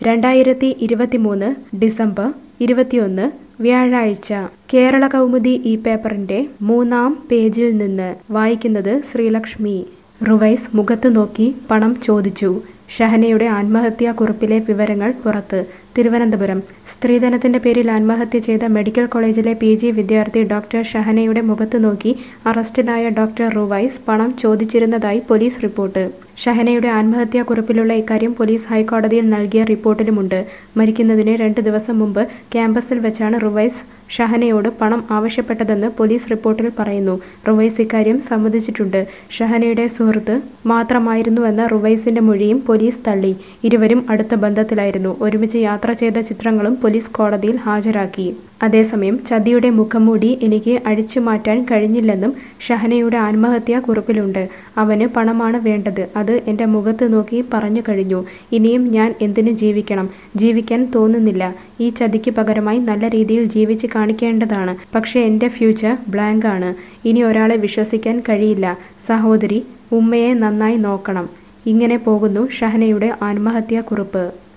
രണ്ടായിരത്തി ഇരുപത്തിമൂന്ന് ഡിസംബർ ഇരുപത്തിയൊന്ന് വ്യാഴാഴ്ച കേരള കൗമുദി ഈ പേപ്പറിന്റെ മൂന്നാം പേജിൽ നിന്ന് വായിക്കുന്നത് ശ്രീലക്ഷ്മി റുവൈസ് മുഖത്ത് നോക്കി പണം ചോദിച്ചു ഷഹനയുടെ ആത്മഹത്യാ കുറിപ്പിലെ വിവരങ്ങൾ പുറത്ത് തിരുവനന്തപുരം സ്ത്രീധനത്തിന്റെ പേരിൽ ആത്മഹത്യ ചെയ്ത മെഡിക്കൽ കോളേജിലെ പി ജി വിദ്യാർത്ഥി ഡോക്ടർ ഷഹനയുടെ മുഖത്ത് നോക്കി അറസ്റ്റിലായ ഡോക്ടർ റുവൈസ് പണം ചോദിച്ചിരുന്നതായി പോലീസ് റിപ്പോർട്ട് ഷഹനയുടെ ആത്മഹത്യാ കുറിപ്പിലുള്ള ഇക്കാര്യം പോലീസ് ഹൈക്കോടതിയിൽ നൽകിയ റിപ്പോർട്ടിലുമുണ്ട് മരിക്കുന്നതിന് രണ്ട് ദിവസം മുമ്പ് ക്യാമ്പസിൽ വെച്ചാണ് റുവൈസ് ഷഹനയോട് പണം ആവശ്യപ്പെട്ടതെന്ന് പോലീസ് റിപ്പോർട്ടിൽ പറയുന്നു റുവൈസ് ഇക്കാര്യം സമ്മതിച്ചിട്ടുണ്ട് ഷഹനയുടെ സുഹൃത്ത് മാത്രമായിരുന്നുവെന്ന റുവൈസിന്റെ മൊഴിയും പോലീസ് തള്ളി ഇരുവരും അടുത്ത ബന്ധത്തിലായിരുന്നു ഒരുമിച്ച് യാത്ര ചെയ്ത ചിത്രങ്ങളും പോലീസ് കോടതിയിൽ ഹാജരാക്കി അതേസമയം ചതിയുടെ മുഖംമൂടി എനിക്ക് അഴിച്ചു മാറ്റാൻ കഴിഞ്ഞില്ലെന്നും ഷഹനയുടെ ആത്മഹത്യാ കുറിപ്പിലുണ്ട് അവന് പണമാണ് വേണ്ടത് അത് എൻ്റെ മുഖത്ത് നോക്കി പറഞ്ഞു കഴിഞ്ഞു ഇനിയും ഞാൻ എന്തിനു ജീവിക്കണം ജീവിക്കാൻ തോന്നുന്നില്ല ഈ ചതിക്ക് പകരമായി നല്ല രീതിയിൽ ജീവിച്ച് കാണിക്കേണ്ടതാണ് പക്ഷേ എൻ്റെ ഫ്യൂച്ചർ ബ്ലാങ്ക് ആണ് ഇനി ഒരാളെ വിശ്വസിക്കാൻ കഴിയില്ല സഹോദരി ഉമ്മയെ നന്നായി നോക്കണം ഇങ്ങനെ പോകുന്നു ഷഹനയുടെ ആത്മഹത്യാ കുറിപ്പ്